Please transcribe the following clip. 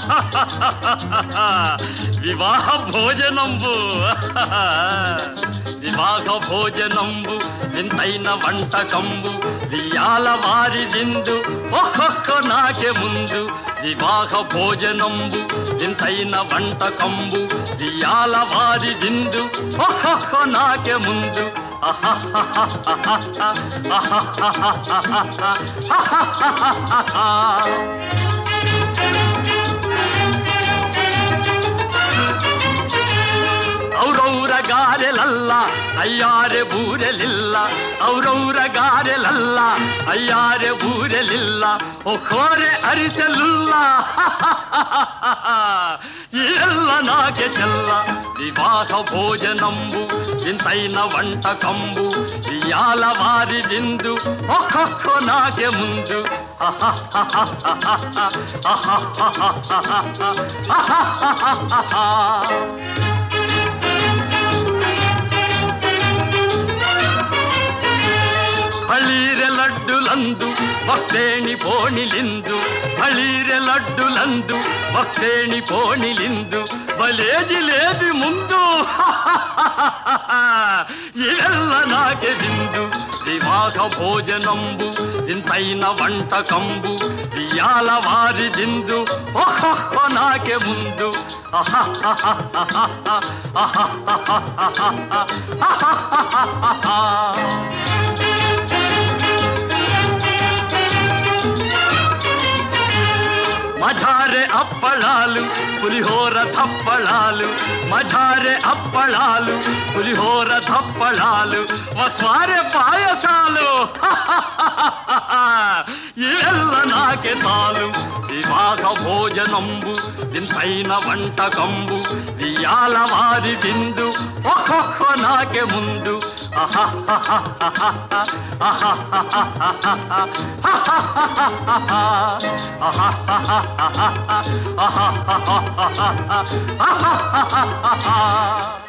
వివాహ భోజనంబు వివాహ భోజనంబు వింతైన వంటకంబు వియాల వారి విందు ఒక్కొక్క నాకే ముందు వివాహ భోజనంబు వింతైన వంటకంబు వియాల వారి విందు ఒక్కొక్క నాకే ముందు ಔರೌರ ಗಾರೆಲಲ್ಲ ಅಯ್ಯಾರೆ ಬೂರೆಲಿಲ್ಲ ಔರೌರ ಗಾರೆಲಲ್ಲ ಅಯ್ಯಾರೆ ಬೂರೆಲಿಲ್ಲ ಒಖೋರೆ ಅರಿಸಲಿಲ್ಲ ಎಲ್ಲ ನಾಕೆ ಚೆಲ್ಲ ವಿವಾಹ ಭೋಜನಂಬು ಇಂತೈನ వంటకంబు ఇయాల వారి విందు ఒక్కొక్క నాకే ముందు ಬಳೀರೆ ಲಡ್ಡುಲಂದು ಭಕ್ತೇಣಿ ಪೋಣಿಲಿಂದು ಬಳೀರೆ ಲಡ್ಡುలందు భక్తేణి పోణిలిందు బలే జిలేబి ముందు ఇవెల్ల నాకే విందు వివాహ భోజనంబు ఇంతైన వంటకంబు ఇయాల వారి దిందు ఒక్కొక్క నాకే ముందు మజారే అప్పళాలు పులిహోర తప్పళాలు మజారే అప్పళాలు పులిహోర తప్పళాలు మత్వారే పాయసాలు ఇవెల్ల నాకే తాలు వివాహ భోజనంబు ఇంతైన వంటకంబు వియాల వారి విందు ఒక్కొక్క నాకే ముందు ఆహా